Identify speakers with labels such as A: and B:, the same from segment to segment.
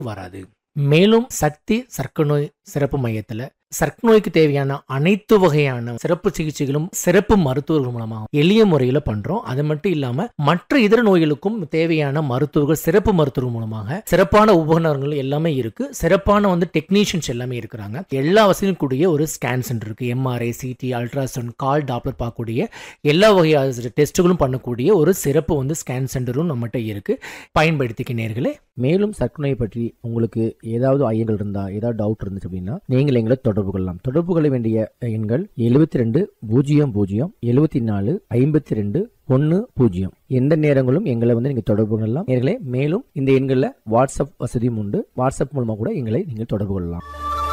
A: வராது மேலும் சக்தி சர்க்கரை நோய் சிறப்பு மையத்துல சர்க்கரை நோய்க்கு தேவையான அனைத்து வகையான சிறப்பு சிகிச்சைகளும் சிறப்பு மருத்துவர்கள் மூலமா எளிய முறையில பண்றோம் அது மட்டும் இல்லாம மற்ற இதர நோய்களுக்கும் தேவையான மருத்துவர்கள் சிறப்பு மருத்துவர்கள் மூலமாக சிறப்பான உபகரணங்கள் எல்லாமே இருக்கு சிறப்பான வந்து டெக்னீஷியன்ஸ் எல்லாமே இருக்கிறாங்க எல்லா வசதியும் கூடிய ஒரு ஸ்கேன் சென்டர் இருக்கு MRI CT ultrasound colour Doppler பார்க்கக்கூடிய எல்லா வகையான டெஸ்ட்டுகளும் பண்ணக்கூடிய ஒரு சிறப்பு வந்து ஸ்கேன் சென்டரும் நம்மகிட்ட இருக்கு பயன்படுத்திக்க நேர்களே
B: மேலும் சர்க்கரை நோயை பற்றி உங்களுக்கு ஏதாவது ஐயங்கள் இருந்தா ஏதாவது டவுட் இருந்துச்சு அப்படின்னா நீங்கள் எங்களை தொடர்பு கொள்ளலாம் தொடர்பு கொள்ள வேண்டிய எண்கள் எழுபத்தி ரெண்டு பூஜ்ஜியம் பூஜ்ஜியம் எழுபத்தி நாலு ஐம்பத்தி ரெண்டு ஒன்று பூஜ்ஜியம் எந்த நேரங்களும் எங்களை வந்து நீங்கள் தொடர்பு கொள்ளலாம் நேர்களே மேலும் இந்த எண்களில் வாட்ஸ்அப் வசதியும் உண்டு வாட்ஸ்அப் மூலமாக கூட எங்களை நீங்கள் தொடர்பு கொள்ளலாம்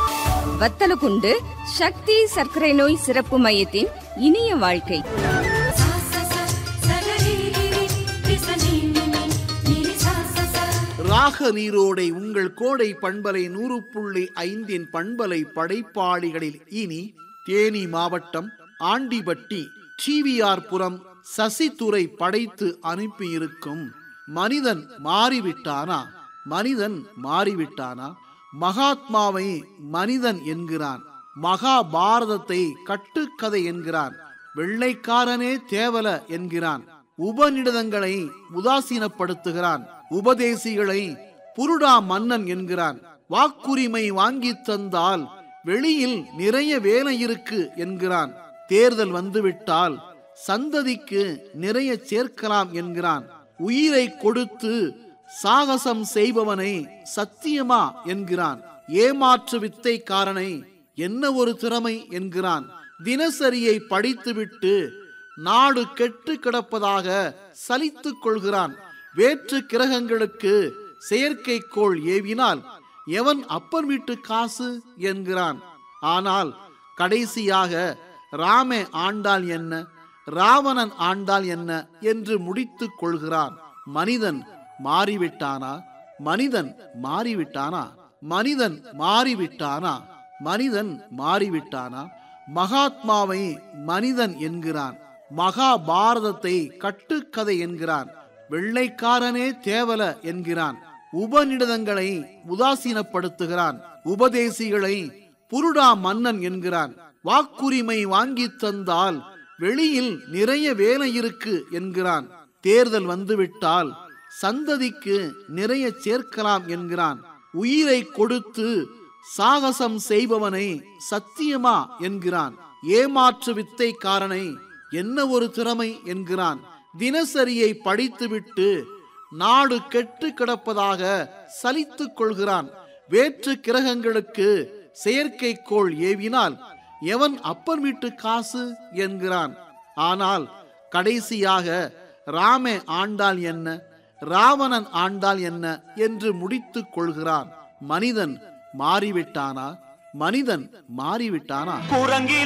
C: வத்தலகுண்டு சக்தி சர்க்கரை நோய் சிறப்பு மையத்தின் இனிய வாழ்க்கை
D: सा सा सा सगरिरिरि रिसनिनिनि निरि सा सा सा
E: ராக நீரோடை உங்கள் கோடை பண்பலை நூறு புள்ளி ஐந்தின் பண்பலை படைப்பாளிகளில் இனி தேனி மாவட்டம் ஆண்டிபட்டி டிவிஆர் புரம் சசிதுரை படைத்து அனுப்பியிருக்கும் மனிதன் மாறிவிட்டானா மனிதன் மாறிவிட்டானா மகாத்மாவை மனிதன் என்கிறான் மகாபாரதத்தை கட்டுக்கதை என்கிறான் வெள்ளைக்காரனே தேவல என்கிறான் உபநிடதங்களை உதாசீனப்படுத்துகிறான் உபதேசிகளை புருடா மன்னன் என்கிறான் வாக்குரிமை வாங்கித் தந்தால் வெளியில் நிறைய வேலை இருக்கு என்கிறான் தேர்தல் வந்துவிட்டால் சந்ததிக்கு நிறைய சேர்க்கலாம் என்கிறான் உயிரை கொடுத்து சாகசம் செய்பவனை சத்தியமா என்கிறான் ஏமாற்று வித்தைக்காரனை என்ன ஒரு திறமை என்கிறான் தினசரியை படித்துவிட்டு நாடு கெட்டு கிடப்பதாக சலித்துக் கொள்கிறான் வேற்று கிரகங்களுக்கு செயற்கைக்கோள் ஏவினால் எவன் அப்பன் வீட்டு காசு என்கிறான் ஆனால் கடைசியாக ராமே ஆண்டால் என்ன ராவணன் ஆண்டால் என்ன என்று முடித்துக் கொள்கிறான் மனிதன் மாறிவிட்டானா மனிதன் மாறிவிட்டானா மனிதன் மாறிவிட்டானா மனிதன் மாறிவிட்டானா மகாத்மாவை மனிதன் என்கிறான் மகாபாரதத்தை கட்டுக்கதை என்கிறான் வெள்ளைக்காரனே தேவல என்கிறான் உபநிடதங்களை உதாசீனப்படுத்துகிறான் உபதேசிகளை புருடா மன்னன் என்கிறான் வாக்குரிமை வாங்கித் தந்தால் வெளியில் நிறைய வேலை இருக்கு என்கிறான் தேர்தல் வந்துவிட்டால் சந்ததிக்கு நிறைய சேர்க்கலாம் என்கிறான் உயிரை கொடுத்து சாகசம் செய்பவனை சத்தியமா என்கிறான் ஏமாற்று வித்தைக்காரனை என்ன ஒரு திறமை என்கிறான் தினசரியை படித்துவிட்டு நாடு கெட்டு கிடப்பதாக சலித்துக் கொள்கிறான் வேற்று கிரகங்களுக்கு செயற்கைக்கோள் ஏவினால் எவன் அப்பன் வீட்டு காசு என்கிறான் ஆனால் கடைசியாக ராமே ஆண்டால் என்ன ராவணன் ஆண்டால் என்ன என்று முடித்துக் கொள்கிறான் மனிதன் மாறிவிட்டானா மனிதன் மாறிவிட்டானா
F: குரங்கில்